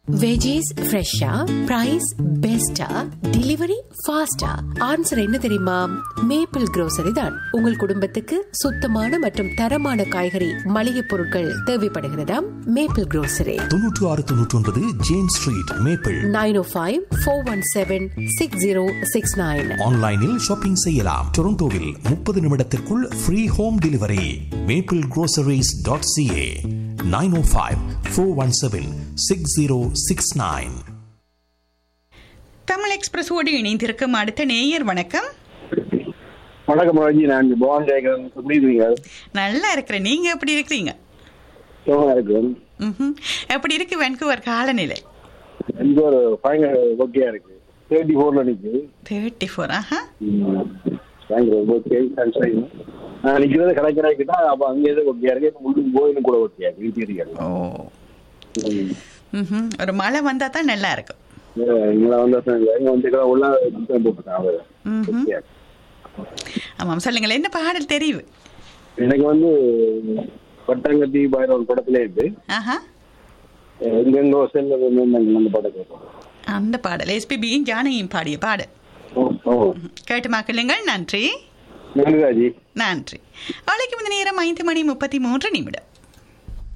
Veggies ஃப்ரெஷ்ஷா price பெஸ்டா delivery ஃபாஸ்டா ஆன்சர் என்ன தெரியுமா மேப்பிள் grocery தான் உங்கள் குடும்பத்துக்கு சுத்தமான மற்றும் தரமான காய்கறி மளிகை பொருட்கள் தேவைப்படுகிறதா மேப்பிள் grocery தொன்னூற்று ஆறு தொன்னூற்றி ஒன்பது James street maple nine O five four one seven six zero six nine ஆன்லைனில் ஷாப்பிங் செய்யலாம் டொரண்டோவில் முப்பது நிமிடத்திற்குள் free home delivery maple groceries.ca dot CA nine O five four one seven six zero six nine Tamil எக்ஸ்பிரஸோடு இணைந்திருக்கும் அடுத்த நேயர் வணக்கம் வணக்கம் ராஜி நான் பவான் ஜெயகரன் எப்படி இருக்கீங்க நல்லா இருக்கிறேன் நீங்க எப்படி இருக்கிறீங்க சுகமா இருக்கிறேன் ம்ஹும். எப்படி இருக்கு வென்குவர் காலநிலை எனக்கு ஒரு பயங்கர ஓகேயா இருக்கு தேர்ட்டி ஃபோர்ல நிக்குது தேர்ட்டி ஃபோர் ஆஹா ம். பயங்கர ஓகே சன்ஷைன் நான் நிக்கிறது கடைக்கடை கிட்ட அப்ப அங்க எது ஓகேயா இருக்கு இப்ப உள்ளுக்கு கோயிலும் கூட ஓகேயா இருக்கு இன்டீரியர் ஓ ம்ஹும். ஒரு மழை வந்தா தான் நல்லா இருக்கும் இங்க வந்து இங்க வந்து கூட உள்ள போட்டுருக்கான் அவர் ம்ஹும். ஓகேயா இருக்கு. ஆமாம் சொல்லுங்கள் என்ன பாடல் தெரிவு எனக்கு வந்து பட்டாங்கத்தி பைரவன் படத்துல இருந்து ஆஹா எங்கெங்கோ செல்ல அந்த படம் கேட்போம் அந்த பாடல் எஸ்பிபியும் ஜானகியும் பாடிய பாடல் ஓ ஓ கேட்டு மக்களுங்கள் நன்றி நன்றி ராஜி நன்றி நாளைக்கு இந்த நேரம் ஐந்து மணி முப்பத்தி மூன்று நிமிடம்